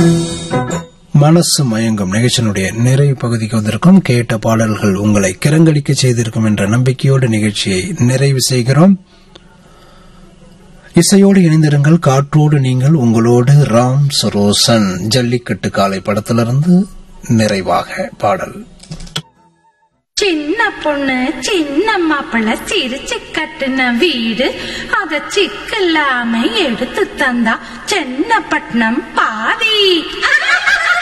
மனசு மயங்கும் நிகழ்ச்சியினுடைய நிறைவு பகுதிக்கு வந்திருக்கும் கேட்ட பாடல்கள் உங்களை கிரங்கடிக்க செய்திருக்கும் என்ற நம்பிக்கையோடு நிகழ்ச்சியை நிறைவு செய்கிறோம் இசையோடு இணைந்திருங்கள் காற்றோடு நீங்கள் உங்களோடு ராம் சரோசன் ஜல்லிக்கட்டு காலை படத்திலிருந்து நிறைவாக பாடல் சின்ன பொண்ணு சின்ன மாப்பிள்ள சிரிச்சு கட்டுன வீடு அத சிக்கில்லாம எடுத்து தந்தா சென்னப்பட்டினம் பாதி